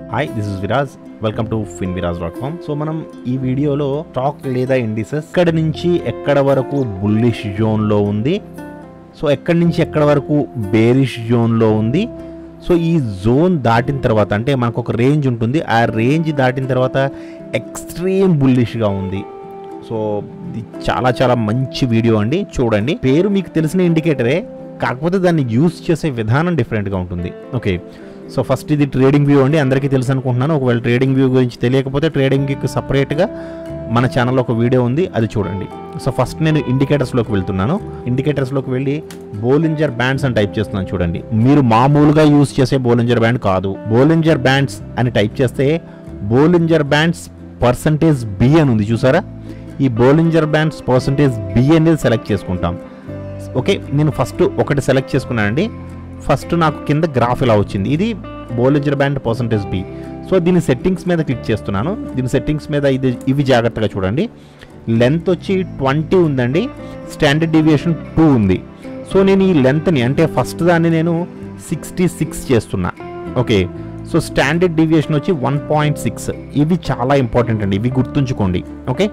hi this is Viraj welcome to Fin Viraj dot com so మనం ఈ వీడియోలో స్టాక్ లేదా ఇండిసెస్ ఎక్కడి నుంచి ఎక్కడ వరకు బుల్లిష్ జోన్లో ఉంది సో ఎక్కడి నుంచి ఎక్కడ వరకు బేరిష్ జోన్లో ఉంది సో ఈ జోన్ దాటిన తర్వాత అంటే మనకు ఒక రేంజ్ ఉంటుంది ఆ రేంజ్ దాటిన తర్వాత ఎక్స్ట్రీమ్ బుల్లిష్గా ఉంది సో ఇది చాలా చాలా మంచి వీడియో అండి చూడండి పేరు మీకు తెలిసిన ఇండికేటరే కాకపోతే దాన్ని యూస్ చేసే విధానం డిఫరెంట్గా ఉంటుంది ఓకే సో ఫస్ట్ ఇది ట్రేడింగ్ వ్యూ అండి అందరికీ తెలుసు అనుకుంటున్నాను ఒకవేళ ట్రేడింగ్ వ్యూ గురించి తెలియకపోతే ట్రేడింగ్కి సపరేట్గా మన ఛానల్లో ఒక వీడియో ఉంది అది చూడండి సో ఫస్ట్ నేను ఇండికేటర్స్లోకి వెళ్తున్నాను ఇండికేటర్స్లోకి వెళ్ళి బోలింజర్ బ్యాండ్స్ అని టైప్ చేస్తున్నాను చూడండి మీరు మామూలుగా యూస్ చేసే బోలింజర్ బ్యాండ్ కాదు బోలింజర్ బ్యాండ్స్ అని టైప్ చేస్తే బోలింజర్ బ్యాండ్స్ పర్సంటేజ్ బి అని ఉంది చూసారా ఈ బోలింజర్ బ్యాండ్స్ పర్సంటేజ్ బి అనేది సెలెక్ట్ చేసుకుంటాం ఓకే నేను ఫస్ట్ ఒకటి సెలెక్ట్ చేసుకున్నానండి ఫస్ట్ నాకు కింద గ్రాఫ్ ఇలా వచ్చింది ఇది Bollinger band percentage B so దీని సెట్టింగ్స్ మీద క్లిక్ చేస్తున్నాను దీని సెట్టింగ్స్ మీద ఇది ఇవి జాగ్రత్తగా చూడండి లెంత్ వచ్చి ట్వంటీ ఉందండి స్టాండర్డ్ డీవియేషన్ టూ ఉంది సో నేను ఈ లెంత్ని అంటే ఫస్ట్ దాన్ని నేను సిక్స్టీ సిక్స్ చేస్తున్నా ఓకే సో స్టాండర్డ్ డీవియేషన్ వచ్చి వన్ పాయింట్ సిక్స్ ఇవి చాలా ఇంపార్టెంట్ అండి ఇవి గుర్తుంచుకోండి ఓకే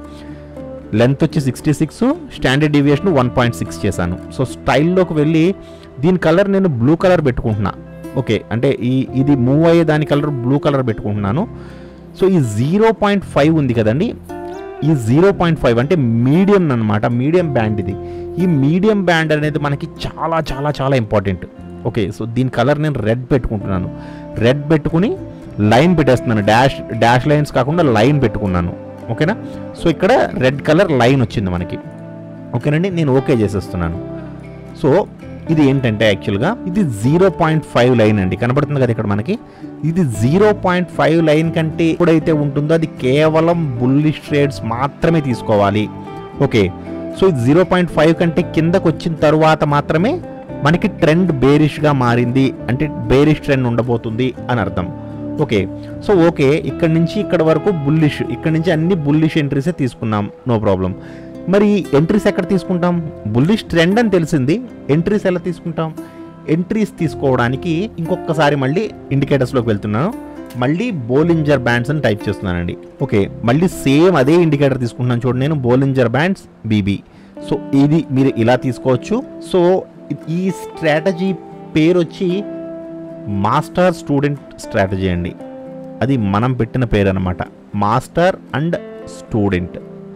లెంత్ వచ్చి sixty six standard deviation one point six చేశాను సో స్టైల్లోకి వెళ్ళి దీని కలర్ నేను బ్లూ కలర్ పెట్టుకుంటున్నా ఓకే అంటే ఈ ఇది మూవ్ అయ్యే దాని కలర్ బ్లూ కలర్ పెట్టుకుంటున్నాను సో ఈ జీరో పాయింట్ ఫైవ్ ఉంది కదండి ఈ జీరో పాయింట్ ఫైవ్ అంటే మీడియం అనమాట మీడియం బ్యాండ్ ఇది ఈ మీడియం బ్యాండ్ అనేది మనకి చాలా చాలా చాలా ఇంపార్టెంట్ ఓకే సో దీని కలర్ నేను రెడ్ పెట్టుకుంటున్నాను రెడ్ పెట్టుకుని లైన్ పెట్టేస్తున్నాను డాష్ డాష్ లైన్స్ కాకుండా లైన్ పెట్టుకున్నాను ఓకేనా సో ఇక్కడ రెడ్ కలర్ లైన్ వచ్చింది మనకి ఓకేనండి నేను ఓకే చేసేస్తున్నాను సో ఇది ఏంటంటే యాక్చువల్గా ఇది జీరో పాయింట్ ఫైవ్ లైన్ అండి కనబడుతుంది కదా ఇక్కడ మనకి ఇది జీరో పాయింట్ ఫైవ్ లైన్ కంటే ఎప్పుడైతే ఉంటుందో అది కేవలం బుల్లిష్ ట్రేడ్స్ మాత్రమే తీసుకోవాలి ఓకే సో ఇది జీరో పాయింట్ ఫైవ్ కంటే కిందకు వచ్చిన తర్వాత మాత్రమే మనకి ట్రెండ్ బేరిష్గా మారింది అంటే బేరిష్ ట్రెండ్ ఉండబోతుంది అని అర్థం ఓకే సో ఓకే ఇక్కడ నుంచి ఇక్కడ వరకు బుల్లిష్ ఇక్కడ నుంచి అన్ని బుల్లిష్ ఎంట్రీసే తీసుకున్నాం నో ప్రాబ్లం మరి ఎంట్రీస్ ఎక్కడ తీసుకుంటాం బుల్లిష్ ట్రెండ్ అని తెలిసింది ఎంట్రీస్ ఎలా తీసుకుంటాం ఎంట్రీస్ తీసుకోవడానికి ఇంకొకసారి మళ్ళీ ఇండికేటర్స్లోకి వెళ్తున్నాను మళ్ళీ బోలింజర్ బ్యాండ్స్ అని టైప్ చేస్తున్నానండి ఓకే మళ్ళీ సేమ్ అదే ఇండికేటర్ తీసుకుంటున్నాను చూడండి నేను బోలింజర్ బ్యాండ్స్ బీబీ సో ఇది మీరు ఇలా తీసుకోవచ్చు సో ఈ స్ట్రాటజీ పేరు వచ్చి మాస్టర్ స్టూడెంట్ స్ట్రాటజీ అండి అది మనం పెట్టిన పేరు అనమాట మాస్టర్ అండ్ స్టూడెంట్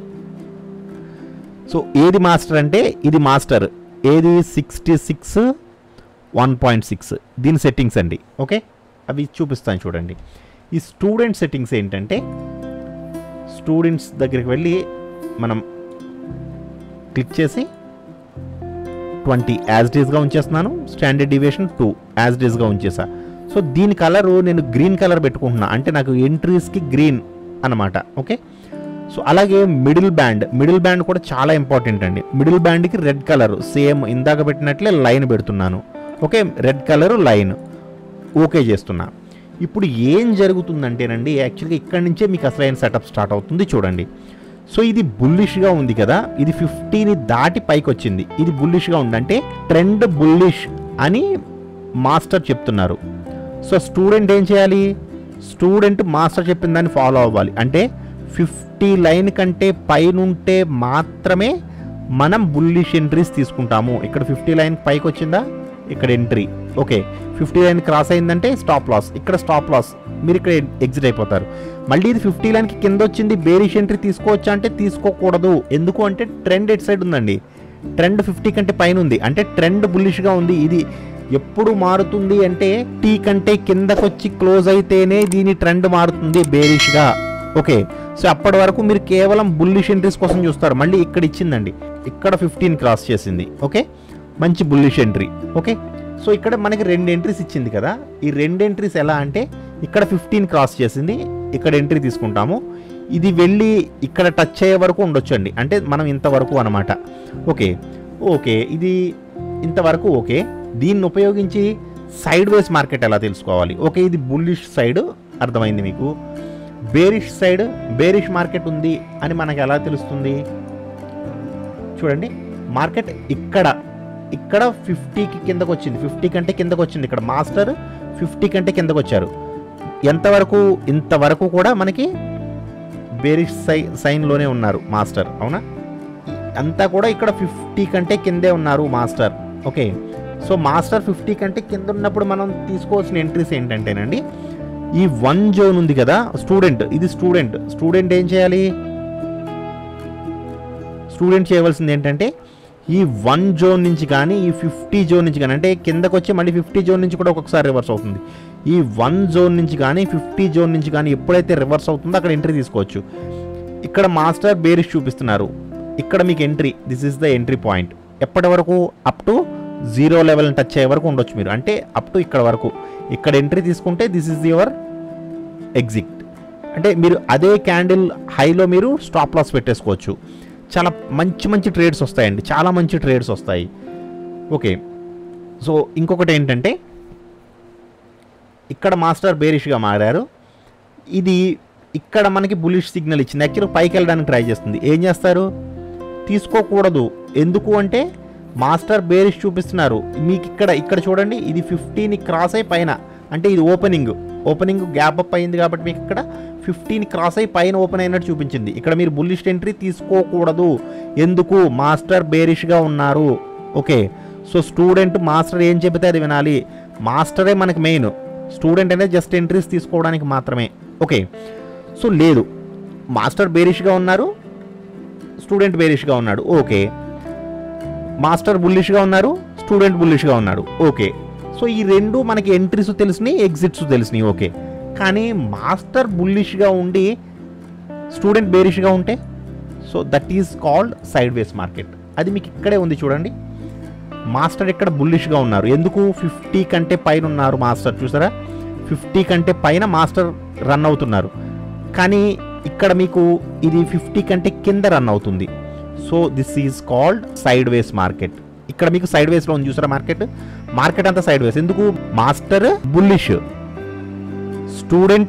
సో ఏది మాస్టర్ అంటే ఇది మాస్టర్ ఏది sixty six one point six దీని సెట్టింగ్స్ అండి ఓకే అవి చూపిస్తాను చూడండి ఈ స్టూడెంట్ సెట్టింగ్స్ ఏంటంటే స్టూడెంట్స్ దగ్గరికి వెళ్ళి మనం క్లిక్ చేసి ట్వంటీ యాజ్ డీస్గా ఉంచేస్తున్నాను స్టాండర్డ్ డివియేషన్ టూ యాజ్ డీస్గా ఉంచేసా సో దీని కలరు నేను గ్రీన్ కలర్ పెట్టుకుంటున్నా అంటే నాకు ఎంట్రీస్కి గ్రీన్ అనమాట ఓకే సో అలాగే మిడిల్ బ్యాండ్ మిడిల్ బ్యాండ్ కూడా చాలా ఇంపార్టెంట్ అండి మిడిల్ బ్యాండ్కి రెడ్ కలర్ సేమ్ ఇందాక పెట్టినట్లే లైన్ పెడుతున్నాను okay red colour line okay చేస్తున్నా ఇప్పుడు ఏం జరుగుతుందంటేనండి యాక్చువల్గా ఇక్కడి నుంచే మీకు అసలైన సెటప్ స్టార్ట్ అవుతుంది చూడండి సో ఇది బుల్లిష్గా ఉంది కదా ఇది ఫిఫ్టీని దాటి పైకి వచ్చింది ఇది బుల్లిష్గా ఉంది అంటే ట్రెండ్ బుల్లిష్ అని మాస్టర్ చెప్తున్నారు సో స్టూడెంట్ ఏం చేయాలి స్టూడెంట్ మాస్టర్ చెప్పిన దాన్ని ఫాలో అవ్వాలి అంటే ఫిఫ్టీ లైన్ కంటే పైనుంటే మాత్రమే మనం బుల్లిష్ ఎంట్రీస్ తీసుకుంటాము ఇక్కడ ఫిఫ్టీ లైన్ పైకి వచ్చిందా ఇక్కడ entry okay fifty line cross అయిందంటే స్టాప్ లాస్ ఇక్కడ స్టాప్ లాస్ మీరు ఇక్కడ ఎగ్జిట్ అయిపోతారు మళ్ళీ ఇది ఫిఫ్టీ లైన్కి కింద వచ్చింది బేరిష్ ఎంట్రీ తీసుకోవచ్చా అంటే తీసుకోకూడదు ఎందుకు అంటే ట్రెండ్ ఎట్ సైడ్ ఉందండి ట్రెండ్ ఫిఫ్టీ కంటే పైన ఉంది అంటే ట్రెండ్ బుల్లిష్గా ఉంది ఇది ఎప్పుడు మారుతుంది అంటే టీ కంటే కిందకొచ్చి క్లోజ్ అయితేనే దీని ట్రెండ్ మారుతుంది బేరిష్గా ఓకే సో అప్పటి వరకు మీరు కేవలం బుల్లిష్ ఎంట్రీస్ కోసం చూస్తారు మళ్ళీ ఇక్కడ ఇచ్చిందండి ఇక్కడ ఫిఫ్టీన్ క్రాస్ చేసింది ఓకే మంచి బుల్లిష్ ఎంట్రీ ఓకే సో ఇక్కడ మనకి రెండు ఎంట్రీస్ ఇచ్చింది కదా ఈ రెండు ఎంట్రీస్ ఎలా అంటే ఇక్కడ ఫిఫ్టీన్ క్రాస్ చేసింది ఇక్కడ ఎంట్రీ తీసుకుంటాము ఇది వెళ్ళి ఇక్కడ టచ్ అయ్యే వరకు ఉండొచ్చు అండి అంటే మనం ఇంతవరకు అనమాట ఓకే ఓకే ఇది ఇంతవరకు ఓకే దీన్ని ఉపయోగించి సైడ్ వేస్ మార్కెట్ ఎలా తెలుసుకోవాలి ఓకే ఇది బుల్లిష్ సైడ్ అర్థమైంది మీకు బేరిష్ సైడ్ బేరిష్ మార్కెట్ ఉంది అని మనకు ఎలా తెలుస్తుంది చూడండి మార్కెట్ ఇక్కడ ఇక్కడ ఫిఫ్టీకి కిందకు వచ్చింది ఫిఫ్టీ కంటే కిందకు వచ్చింది ఇక్కడ మాస్టర్ ఫిఫ్టీ కంటే కిందకు వచ్చారు ఎంతవరకు ఇంతవరకు కూడా మనకి బేరిష్ సై సైన్లోనే ఉన్నారు మాస్టర్ అవునా అంతా కూడా ఇక్కడ ఫిఫ్టీ కంటే కిందే ఉన్నారు master okay so master fifty కంటే కింద ఉన్నప్పుడు మనం తీసుకోవాల్సిన ఎంట్రీస్ ఏంటంటేనండి ఈ వన్ జోన్ ఉంది కదా స్టూడెంట్ ఇది స్టూడెంట్ స్టూడెంట్ ఏం చేయాలి స్టూడెంట్ చేయవలసింది ఏంటంటే ఈ వన్ జోన్ నుంచి కానీ ఈ ఫిఫ్టీ జోన్ నుంచి కానీ అంటే కిందకు వచ్చి మళ్ళీ ఫిఫ్టీ జోన్ నుంచి కూడా ఒక్కొక్కసారి రివర్స్ అవుతుంది ఈ వన్ జోన్ నుంచి కానీ ఫిఫ్టీ జోన్ నుంచి కానీ ఎప్పుడైతే రివర్స్ అవుతుందో అక్కడ ఎంట్రీ తీసుకోవచ్చు ఇక్కడ మాస్టర్ బేరిష్ చూపిస్తున్నారు ఇక్కడ మీకు entry this is the entry point ఎప్పటి వరకు up to zero level touch అయ్యే వరకు ఉండొచ్చు మీరు అంటే అప్ టు ఇక్కడ వరకు ఇక్కడ ఎంట్రీ తీసుకుంటే దిస్ ఇస్ యువర్ ఎగ్జిట్ అంటే మీరు అదే క్యాండిల్ హైలో మీరు స్టాప్ లాస్ పెట్టేసుకోవచ్చు చాలా మంచి మంచి ట్రేడ్స్ వస్తాయండి చాలా మంచి ట్రేడ్స్ వస్తాయి ఓకే సో ఇంకొకటి ఏంటంటే ఇక్కడ మాస్టర్ బేరిష్గా మారారు ఇది ఇక్కడ మనకి బులిష్ సిగ్నల్ ఇచ్చింది యాక్చువల్ పైకి వెళ్ళడానికి ట్రై చేస్తుంది ఏం చేస్తారు తీసుకోకూడదు ఎందుకు అంటే మాస్టర్ బేరిష్ చూపిస్తున్నారు మీకు ఇక్కడ ఇక్కడ చూడండి ఇది ఫిఫ్టీని క్రాస్ అయి పైన అంటే ఇది ఓపెనింగ్ ఓపెనింగ్ గ్యాప్ అప్ అయింది కాబట్టి మీకు ఇక్కడ ఫిఫ్టీన్ క్రాస్ అయి పైన ఓపెన్ అయినట్టు చూపించింది ఇక్కడ మీరు బుల్లిష్ ఎంట్రీ తీసుకోకూడదు ఎందుకు మాస్టర్ బేరిష్గా ఉన్నారు ఓకే సో స్టూడెంట్ మాస్టర్ ఏం చెబితే అది వినాలి మాస్టరే మనకి మెయిన్ స్టూడెంట్ అనేది జస్ట్ ఎంట్రీస్ తీసుకోవడానికి మాత్రమే ఓకే సో లేదు మాస్టర్ బేరిష్గా ఉన్నారు స్టూడెంట్ బేరిష్గా ఉన్నాడు ఓకే మాస్టర్ బుల్లిష్గా ఉన్నారు స్టూడెంట్ బుల్లిష్గా ఉన్నాడు ఓకే సో ఈ రెండు మనకి ఎంట్రీస్ తెలిసినాయి ఎగ్జిట్స్ తెలిసినాయి ఓకే కానీ మాస్టర్ బుల్లిష్గా ఉండి స్టూడెంట్ బేరిష్గా ఉంటే so that is called sideways market అది మీకు ఇక్కడే ఉంది చూడండి మాస్టర్ ఇక్కడ బుల్లిష్గా ఉన్నారు ఎందుకు ఫిఫ్టీ కంటే పైన ఉన్నారు మాస్టర్ చూసారా ఫిఫ్టీ కంటే పైన మాస్టర్ రన్ అవుతున్నారు కానీ ఇక్కడ మీకు ఇది ఫిఫ్టీ కంటే కింద రన్ అవుతుంది so this is called sideways market ఇక్కడ మీకు సైడ్ వేస్లో ఉంది చూసారా మార్కెట్ మార్కెట్ అంతా సైడ్ వేస్ ఎందుకు master bullish student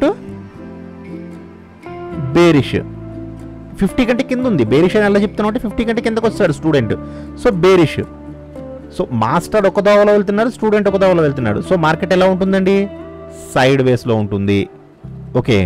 bearish fifty కంటే కింద ఉంది బేరిష్ అని ఎలా చెప్తున్నావు అంటే ఫిఫ్టీ కంటే కిందకు వస్తాడు student so bearish so master ఒక దోవలో వెళ్తున్నారు స్టూడెంట్ ఒక దోవలో వెళ్తున్నాడు సో మార్కెట్ ఎలా ఉంటుందండి సైడ్ వేస్లో ఉంటుంది ఓకే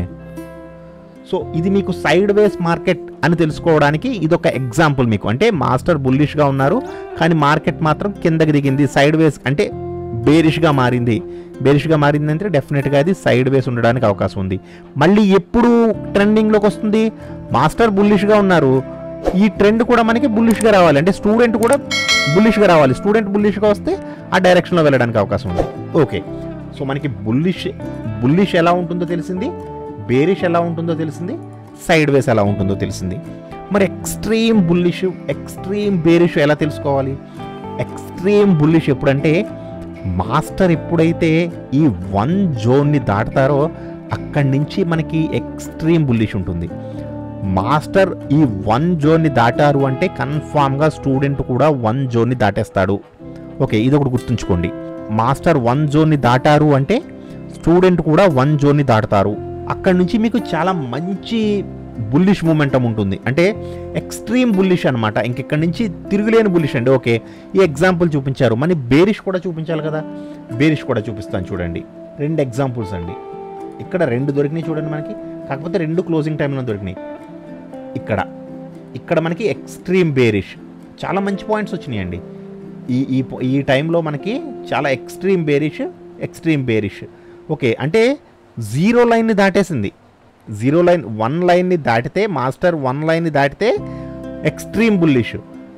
సో ఇది మీకు సైడ్ వేస్ మార్కెట్ అని తెలుసుకోవడానికి ఇది ఒక ఎగ్జాంపుల్ మీకు అంటే మాస్టర్ బుల్లిష్గా ఉన్నారు కానీ మార్కెట్ మాత్రం కిందకి దిగింది సైడ్ వేస్ అంటే బేరిష్గా మారింది బేరిష్గా మారింది అంటే డెఫినెట్గా అది సైడ్ వేస్ ఉండడానికి అవకాశం ఉంది మళ్ళీ ఎప్పుడు ట్రెండింగ్లోకి వస్తుంది మాస్టర్ బుల్లిష్గా ఉన్నారు ఈ ట్రెండ్ కూడా మనకి బుల్లిష్గా రావాలి అంటే స్టూడెంట్ కూడా బుల్లిష్గా రావాలి స్టూడెంట్ బుల్లిష్గా వస్తే ఆ డైరెక్షన్లో వెళ్ళడానికి అవకాశం ఉంది ఓకే సో మనకి బుల్లిష్ బుల్లిష్ ఎలా ఉంటుందో తెలిసింది బేరిష్ ఎలా ఉంటుందో తెలిసింది సైడ్ వేస్ ఎలా ఉంటుందో తెలిసింది మరి ఎక్స్ట్రీమ్ బుల్లిష్ ఎక్స్ట్రీమ్ బేరిష్ ఎలా తెలుసుకోవాలి ఎక్స్ట్రీమ్ బుల్లిష్ ఎప్పుడంటే మాస్టర్ ఎప్పుడైతే ఈ వన్ జోన్ని దాటుతారో అక్కడి నుంచి మనకి ఎక్స్ట్రీమ్ బుల్లిష్ ఉంటుంది మాస్టర్ ఈ వన్ జోన్ని దాటారు అంటే కన్ఫామ్గా స్టూడెంట్ కూడా వన్ జోన్ని దాటేస్తాడు ఓకే ఇది ఒకటి గుర్తుంచుకోండి మాస్టర్ వన్ జోన్ని దాటారు అంటే స్టూడెంట్ కూడా వన్ జోన్ని దాటుతారు అక్కడి నుంచి మీకు చాలా మంచి బుల్లిష్ మూమెంటం ఉంటుంది అంటే ఎక్స్ట్రీమ్ బుల్లిష్ అనమాట ఇంకెక్కడి నుంచి తిరుగులేని బుల్లిష్ అండి ఓకే ఈ ఎగ్జాంపుల్ చూపించారు మన బేరిష్ కూడా చూపించాలి కదా బేరిష్ కూడా చూపిస్తాను చూడండి రెండు ఎగ్జాంపుల్స్ అండి ఇక్కడ రెండు దొరికినాయి చూడండి మనకి కాకపోతే రెండు క్లోజింగ్ టైంలో దొరికినాయి ఇక్కడ ఇక్కడ మనకి ఎక్స్ట్రీమ్ బేరిష్ చాలా మంచి పాయింట్స్ వచ్చినాయండి ఈ ఈ పో- ఈ టైంలో మనకి చాలా extreme bearish extreme bearish okay అంటే జీరో లైన్ని దాటేసింది జీరో లైన్ వన్ లైన్ని దాటితే మాస్టర్ వన్ లైన్ని దాటితే ఎక్స్ట్రీమ్ బుల్లిష్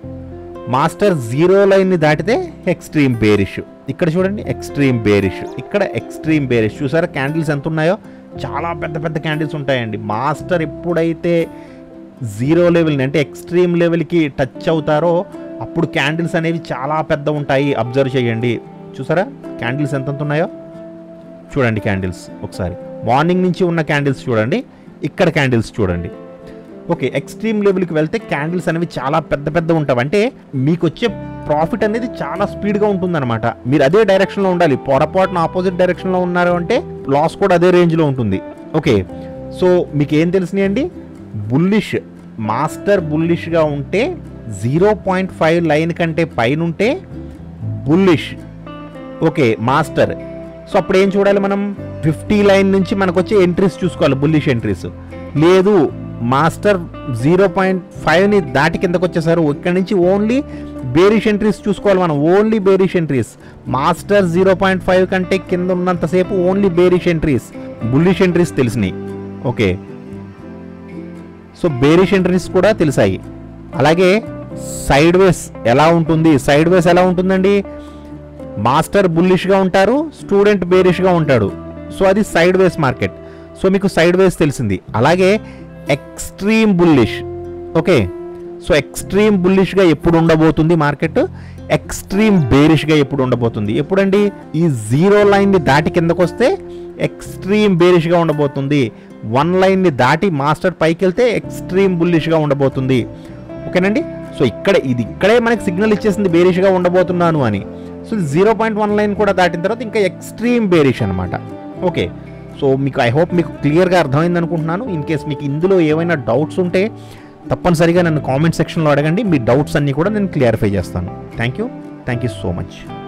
మాస్టర్ జీరో లైన్ని దాటితే ఎక్స్ట్రీమ్ బేరిష్ ఇక్కడ చూడండి ఎక్స్ట్రీమ్ బేరిష్ ఇక్కడ ఎక్స్ట్రీమ్ బేరిష్ చూసారా క్యాండిల్స్ ఎంత ఉన్నాయో చాలా పెద్ద పెద్ద క్యాండిల్స్ ఉంటాయండి మాస్టర్ ఎప్పుడైతే జీరో లెవెల్ని అంటే ఎక్స్ట్రీమ్ లెవెల్కి టచ్ అవుతారో అప్పుడు క్యాండిల్స్ అనేవి చాలా పెద్ద ఉంటాయి అబ్జర్వ్ చేయండి చూసారా క్యాండిల్స్ ఎంత ఉన్నాయో చూడండి క్యాండిల్స్ ఒకసారి మార్నింగ్ నుంచి ఉన్న క్యాండిల్స్ చూడండి ఇక్కడ క్యాండిల్స్ చూడండి ఓకే ఎక్స్ట్రీమ్ లెవెల్కి వెళ్తే క్యాండిల్స్ అనేవి చాలా పెద్ద పెద్ద ఉంటాయి అంటే మీకు వచ్చే ప్రాఫిట్ అనేది చాలా స్పీడ్గా ఉంటుందన్నమాట మీరు అదే డైరెక్షన్లో ఉండాలి పొరపాటున ఆపోజిట్ డైరెక్షన్లో ఉన్నారు అంటే లాస్ కూడా అదే రేంజ్లో ఉంటుంది ఓకే సో మీకు ఏం తెలిసినాయండి బుల్లిష్ మాస్టర్ బుల్లిష్గా ఉంటే జీరో పాయింట్ ఫైవ్ లైన్ కంటే పైన ఉంటే బుల్లిష్ ఓకే మాస్టర్ సో అప్పుడు ఏం చూడాలి మనం ఫిఫ్టీ లైన్ నుంచి మనకు వచ్చే ఎంట్రీస్ చూసుకోవాలి బుల్లిష్ ఎంట్రీస్ లేదు మాస్టర్ జీరో పాయింట్ ఫైవ్ని దాటి కిందకు వచ్చేసారు ఇక్కడ నుంచి ఓన్లీ బేరిష్ ఎంట్రీస్ చూసుకోవాలి మనం only bearish entries master zero point five కంటే కింద ఉన్నంతసేపు only bearish entries bullish entries తెలిసినాయి ఓకే సో బేరిష్ ఎంట్రీస్ కూడా తెలిసాయి అలాగే సైడ్ వేస్ ఎలా ఉంటుంది సైడ్ వేస్ ఎలా ఉంటుందండి మాస్టర్ బుల్లిష్గా ఉంటారు స్టూడెంట్ బేరిష్గా ఉంటాడు సో అది సైడ్ వేస్ మార్కెట్ సో మీకు సైడ్ వేస్ తెలిసింది అలాగే extreme bullish okay so extreme బుల్లిష్గా ఎప్పుడు ఉండబోతుంది మార్కెట్ ఎక్స్ట్రీమ్ బేరిష్గా ఎప్పుడు ఉండబోతుంది ఎప్పుడండి ఈ జీరో లైన్ని దాటి కిందకు వస్తే ఎక్స్ట్రీమ్ బేరిష్గా ఉండబోతుంది వన్ లైన్ని దాటి మాస్టర్ పైకి వెళ్తే ఎక్స్ట్రీమ్ బుల్లిష్గా ఉండబోతుంది ఓకేనండి సో ఇక్కడ ఇది ఇక్కడే మనకి సిగ్నల్ ఇచ్చేసింది బేరిష్గా ఉండబోతున్నాను అని so zero point one line కూడా దాటిన తర్వాత ఇంకా ఎక్స్ట్రీమ్ బేరిష్ అనమాట ఓకే సో మీకు ఐ హోప్ మీకు క్లియర్గా అర్థమైంది అనుకుంటున్నాను ఇన్ కేస్ మీకు ఇందులో ఏమైనా డౌట్స్ ఉంటే తప్పనిసరిగా నన్ను కామెంట్ సెక్షన్లో అడగండి మీ డౌట్స్ అన్నీ కూడా నేను క్లియరిఫై చేస్తాను thank you thank you so much